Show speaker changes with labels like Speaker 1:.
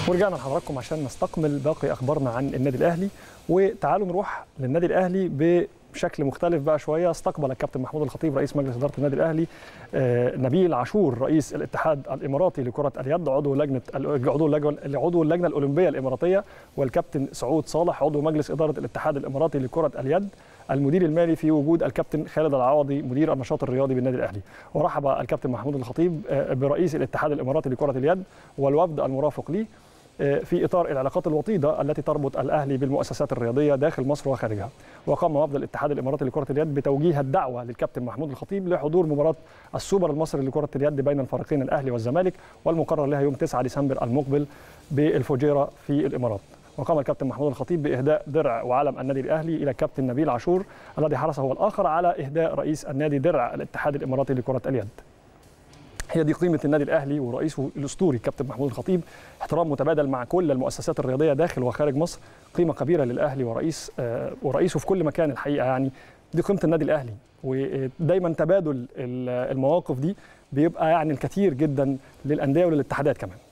Speaker 1: ورجعنا لحضراتكم عشان نستكمل باقي اخبارنا عن النادي الاهلي وتعالوا نروح للنادي الاهلي بشكل مختلف بقى شويه استقبل الكابتن محمود الخطيب رئيس مجلس اداره النادي الاهلي آه، نبيل عاشور رئيس الاتحاد الاماراتي لكره اليد عضو لجنه عضو اللجنه عضو اللجنه الاولمبيه الاماراتيه والكابتن سعود صالح عضو مجلس اداره الاتحاد الاماراتي لكره اليد المدير المالي في وجود الكابتن خالد العوضي مدير النشاط الرياضي بالنادي الاهلي ورحب الكابتن محمود الخطيب آه، برئيس الاتحاد الاماراتي لكره اليد والوفد المرافق ليه آه، في اطار العلاقات الوطيده التي تربط الاهلي بالمؤسسات الرياضيه داخل مصر وخارجها وقام وفد الاتحاد الاماراتي لكره اليد بتوجيه الدعوه للكابتن محمود الخطيب لحضور مباراه السوبر المصري لكره اليد بين الفريقين الاهلي والزمالك والمقرر لها يوم 9 ديسمبر المقبل بالفجيره في الامارات وقام الكابتن محمود الخطيب باهداء درع وعلم النادي الاهلي الى الكابتن نبيل عاشور الذي حرص هو الاخر على اهداء رئيس النادي درع الاتحاد الاماراتي لكره اليد هي دي قيمه النادي الاهلي ورئيسه الاسطوري كابتن محمود الخطيب احترام متبادل مع كل المؤسسات الرياضيه داخل وخارج مصر قيمه كبيره للاهلي ورئيس آه، ورئيسه في كل مكان الحقيقه يعني دي قيمه النادي الاهلي ودايما تبادل المواقف دي بيبقى يعني الكثير جدا للانديه وللاتحادات كمان